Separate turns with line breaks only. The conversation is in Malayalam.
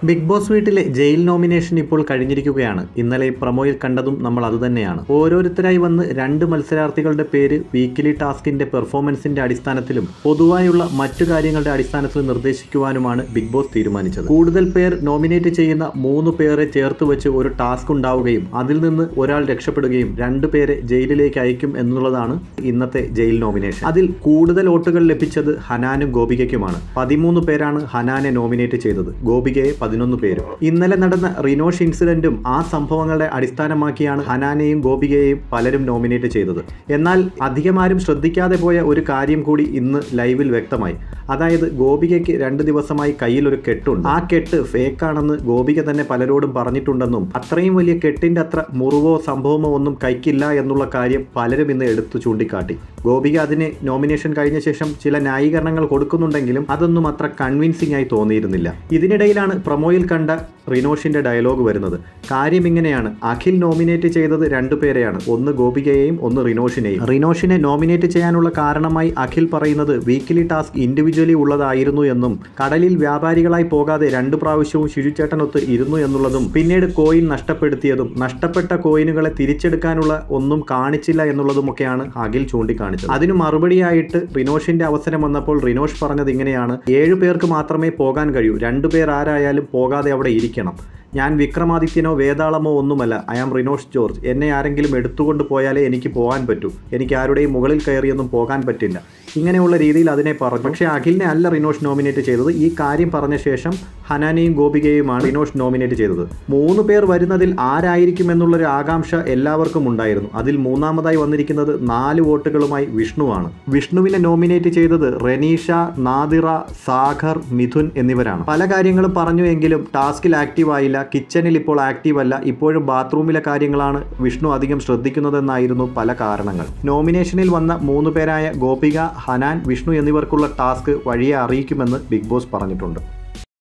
ബിഗ് ബോസ് വീട്ടിലെ ജയിൽ നോമിനേഷൻ ഇപ്പോൾ കഴിഞ്ഞിരിക്കുകയാണ് ഇന്നലെ പ്രൊമോയിൽ കണ്ടതും നമ്മൾ അതുതന്നെയാണ് ഓരോരുത്തരായി വന്ന് രണ്ട് മത്സരാർത്ഥികളുടെ പേര് വീക്കിലി ടാസ്കിന്റെ പെർഫോമൻസിന്റെ അടിസ്ഥാനത്തിലും പൊതുവായുള്ള മറ്റു കാര്യങ്ങളുടെ അടിസ്ഥാനത്തിൽ നിർദ്ദേശിക്കുവാനുമാണ് ബിഗ് ബോസ് തീരുമാനിച്ചത് കൂടുതൽ പേർ നോമിനേറ്റ് ചെയ്യുന്ന മൂന്ന് പേരെ ചേർത്ത് വെച്ച് ഒരു ടാസ്ക് ഉണ്ടാവുകയും അതിൽ നിന്ന് ഒരാൾ രക്ഷപ്പെടുകയും രണ്ടു പേരെ ജയിലിലേക്ക് അയക്കും എന്നുള്ളതാണ് ഇന്നത്തെ ജയിൽ നോമിനേഷൻ അതിൽ കൂടുതൽ വോട്ടുകൾ ലഭിച്ചത് ഹനാനും ഗോപികയ്ക്കുമാണ് പതിമൂന്ന് പേരാണ് ഹനാനെ നോമിനേറ്റ് ചെയ്തത് ഗോപികയെ പതിനൊന്ന് പേരും ഇന്നലെ നടന്ന റിനോഷ് ഇൻസിഡന്റും ആ സംഭവങ്ങളെ അടിസ്ഥാനമാക്കിയാണ് ഹനാനെയും ഗോപികയെയും പലരും നോമിനേറ്റ് ചെയ്തത് എന്നാൽ അധികമാരും ശ്രദ്ധിക്കാതെ പോയ ഒരു കാര്യം കൂടി ഇന്ന് ലൈവിൽ വ്യക്തമായി അതായത് ഗോപികയ്ക്ക് രണ്ട് ദിവസമായി കയ്യിൽ ഒരു കെട്ടുണ്ട് ആ കെട്ട് ഫേക്കാണെന്ന് ഗോപിക തന്നെ പലരോടും പറഞ്ഞിട്ടുണ്ടെന്നും അത്രയും വലിയ കെട്ടിന്റെ അത്ര മുറിവോ സംഭവമോ ഒന്നും കൈക്കില്ല എന്നുള്ള കാര്യം പലരും ഇന്ന് എടുത്തു ചൂണ്ടിക്കാട്ടി ഗോപിക അതിന് നോമിനേഷൻ കഴിഞ്ഞ ശേഷം ചില ന്യായീകരണങ്ങൾ കൊടുക്കുന്നുണ്ടെങ്കിലും അതൊന്നും അത്ര കൺവിൻസിംഗ് ആയി തോന്നിയിരുന്നില്ല ഇതിനിടയിലാണ് പ്രൊമോയിൽ കണ്ട റിനോഷിന്റെ ഡയലോഗ് വരുന്നത് കാര്യം ഇങ്ങനെയാണ് അഖിൽ നോമിനേറ്റ് ചെയ്തത് രണ്ടു പേരെയാണ് ഒന്ന് ഗോപികയെയും ഒന്ന് റിനോഷിനെയും റിനോഷിനെ നോമിനേറ്റ് ചെയ്യാനുള്ള കാരണമായി അഖിൽ പറയുന്നത് വീക്കിലി ടാസ്ക് ഇൻഡിവിജ്വലി ഉള്ളതായിരുന്നു എന്നും കടലിൽ വ്യാപാരികളായി പോകാതെ രണ്ടു പ്രാവശ്യവും ശിശുചേട്ടനൊത്ത് ഇരുന്നു എന്നുള്ളതും പിന്നീട് കോയിൻ നഷ്ടപ്പെടുത്തിയതും നഷ്ടപ്പെട്ട കോയിനുകളെ തിരിച്ചെടുക്കാനുള്ള ഒന്നും കാണിച്ചില്ല എന്നുള്ളതുമൊക്കെയാണ് അഖിൽ ചൂണ്ടിക്കാണിച്ചത് അതിനു മറുപടിയായിട്ട് റിനോഷിന്റെ അവസരം വന്നപ്പോൾ റിനോഷ് പറഞ്ഞത് ഇങ്ങനെയാണ് ഏഴു പേർക്ക് മാത്രമേ പോകാൻ കഴിയൂ രണ്ടു പേർ ആരായാലും പോകാതെ അവിടെ ഇരിക്കണം ഞാൻ വിക്രമാദിത്യനോ വേതാളമോ ഒന്നുമല്ല ഐ ആം റിനോഷ് ജോർജ് എന്നെ ആരെങ്കിലും എടുത്തുകൊണ്ട് പോയാലേ എനിക്ക് പോകാൻ പറ്റൂ എനിക്ക് ആരുടെയും മുകളിൽ കയറിയൊന്നും പോകാൻ പറ്റില്ല ഇങ്ങനെയുള്ള രീതിയിൽ അതിനെ പറഞ്ഞു പക്ഷേ അഖിലിനെ അല്ല റിനോഷ് നോമിനേറ്റ് ചെയ്തത് ഈ കാര്യം പറഞ്ഞ ശേഷം ഹനാനെയും ഗോപികയുമാണ് റിനോഷ് നോമിനേറ്റ് ചെയ്തത് മൂന്ന് പേർ വരുന്നതിൽ ആരായിരിക്കും എന്നുള്ളൊരു ആകാംക്ഷ എല്ലാവർക്കും ഉണ്ടായിരുന്നു അതിൽ മൂന്നാമതായി വന്നിരിക്കുന്നത് നാല് വോട്ടുകളുമായി വിഷ്ണുവാണ് വിഷ്ണുവിനെ നോമിനേറ്റ് ചെയ്തത് റെനീഷ നാദിറ സാഗർ മിഥുൻ എന്നിവരാണ് പല കാര്യങ്ങളും പറഞ്ഞു എങ്കിലും ടാസ്കിൽ ആക്റ്റീവ് ആയില്ല കിച്ചണിൽ ഇപ്പോൾ ആക്റ്റീവ് അല്ല ഇപ്പോഴും ബാത്റൂമിലെ കാര്യങ്ങളാണ് വിഷ്ണു അധികം ശ്രദ്ധിക്കുന്നതെന്നായിരുന്നു പല കാരണങ്ങൾ നോമിനേഷനിൽ വന്ന മൂന്ന് പേരായ ഗോപിക ഹനാൻ വിഷ്ണു എന്നിവർക്കുള്ള ടാസ്ക് വഴിയെ അറിയിക്കുമെന്ന് ബിഗ് ബോസ് പറഞ്ഞിട്ടുണ്ട്